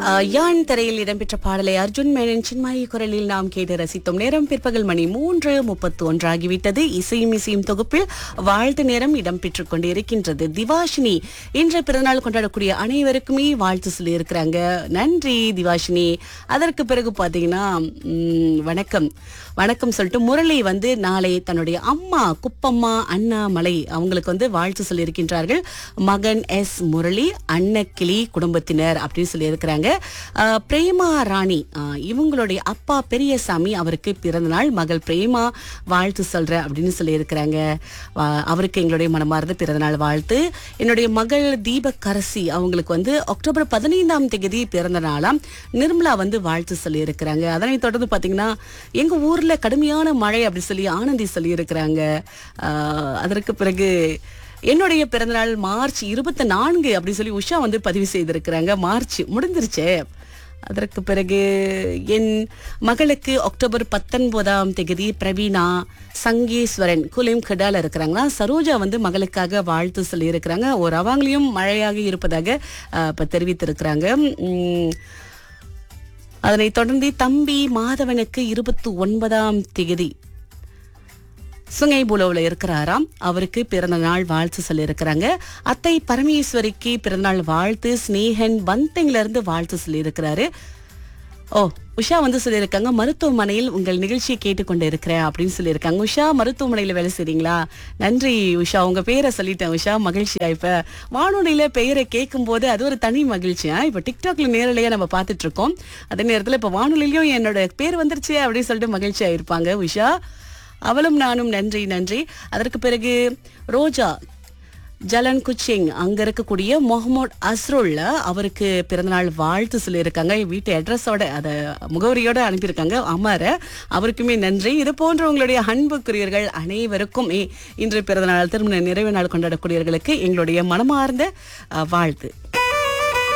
அஹ், யான் திரையில் இடம்பெற்ற பாடலை அர்ஜுன் மேனன் சின்மாயி குரலில் நாம் கேட்டு ரசித்தோம் நேரம் பிற்பகல் மணி மூன்று முப்பத்து ஒன்றாகிவிட்டது இசையும் இசையும் தொகுப்பில் வாழ்த்து நேரம் இடம்பெற்றுக் கொண்டிருக்கின்றது திவாஷினி இன்று பிறந்தநாள் கொண்டாடக்கூடிய அனைவருக்குமே வாழ்த்து சொல்லி இருக்கிறாங்க நன்றி திவாஷினி அதற்கு பிறகு பாத்தீங்கன்னா ம், வணக்கம் வணக்கம் சொல்லிட்டு முரளி வந்து நாளை தன்னுடைய அம்மா குப்பம்மா அண்ணாமலை அவங்களுக்கு வந்து வாழ்த்து சொல்லியிருக்கின்றார்கள் மகன் எஸ் முரளி அன்னக்கிளி குடும்பத்தினர் அப்படின்னு சொல்லியிருக்கிறாங்க அஹ், பிரேமா ராணி அஹ், இவங்களுடைய அப்பா பெரியசாமி அவருக்கு பிறந்த நாள் மகள் பிரேமா வாழ்த்து சொல்ற அப்படின்னு சொல்லியிருக்கிறாங்க வா- அவருக்கு எங்களுடைய மனமார்ந்த பிறந்தநாள் வாழ்த்து என்னுடைய மகள் தீபக்கரசி அவங்களுக்கு வந்து அக்டோபர் பதினைந்தாம் தேதி பிறந்த நாளாம் நிர்மலா வந்து வாழ்த்து சொல்லி இருக்கிறாங்க அதனைத் தொடர்ந்து பாத்தீங்கன்னா எங்க ஊர்ல கடுமையான மழை அப்படி சொல்லி ஆனந்தி சொல்லி இருக்கிறாங்க அதற்கு பிறகு என்னுடைய பிறந்தநாள் மார்ச் இருபத்தி நான்கு அப்படி சொல்லி உஷா வந்து பதிவு செய்திருக்கிறாங்க மார்ச் முடிஞ்சிருச்சே அதற்கு பிறகு என் மகளுக்கு அக்டோபர் பத்தொன்பதாம் தேதி பிரவீனா சங்கீஸ்வரன் குலிம் கடால இருக்கிறாங்களா சரோஜா வந்து மகளுக்காக வாழ்த்து சொல்லி இருக்கிறாங்க ஒரு அவங்களையும் மழையாக இருப்பதாக அஹ், இப்ப தெரிவித்திருக்கிறாங்க உம், அதனைத் தொடர்ந்து தம்பி மாதவனுக்கு இருபத்தி ஒன்பதாம் தேதி சுங்கைபுலவுல இருக்கிறாராம் அவருக்கு பிறந்த நாள் வாழ்த்து சொல்லியிருக்கிறாங்க அத்தை பரமேஸ்வரிக்கு பிறந்தநாள் வாழ்த்து ஸ்னேகன் பந்தங்ல இருந்து வாழ்த்து சொல்லியிருக்கிறாரு ஓ உஷா வந்து சொல்லியிருக்காங்க மருத்துவமனையில் உங்கள் நிகழ்ச்சியை கேட்டுக்கொண்டு இருக்கிறேன் அப்படின்னு சொல்லியிருக்காங்க உஷா மருத்துவமனையில வேலை செய்றீங்களா நன்றி உஷா உங்க பேரை சொல்லிட்டேன் உஷா மகிழ்ச்சியா இப்ப வானொலியில பெயரை கேட்கும் போது அது ஒரு தனி மகிழ்ச்சியா இப்ப டிக்டாக்ல நேரலையா நம்ம பார்த்துட்டு இருக்கோம் அதே நேரத்துல இப்ப வானொலியிலயும் என்னோட பேர் வந்துருச்சு அப்படின்னு சொல்லிட்டு மகிழ்ச்சியா இருப்பாங்க உஷா அவளும் நானும் நன்றி நன்றி அதற்கு பிறகு ரோஜா ஜலன் குச்சிங் அங்க இருக்கக்கூடிய முகமது அஸ்ருல்ல அவருக்கு பிறந்தநாள் வாழ்த்து சொல்லியிருக்காங்க வீட்டு அட்ரஸோட அத முகவரியோட அனுப்பியிருக்காங்க அமர அவருக்குமே நன்றி இது போன்ற உங்களுடைய அன்புக்குரியர்கள் அனைவருக்கும் இன்று பிறந்தநாள் திருமண நிறைவு நாள் கொண்டாடக்கூடியவர்களுக்கு எங்களுடைய மனமார்ந்த அஹ், வாழ்த்து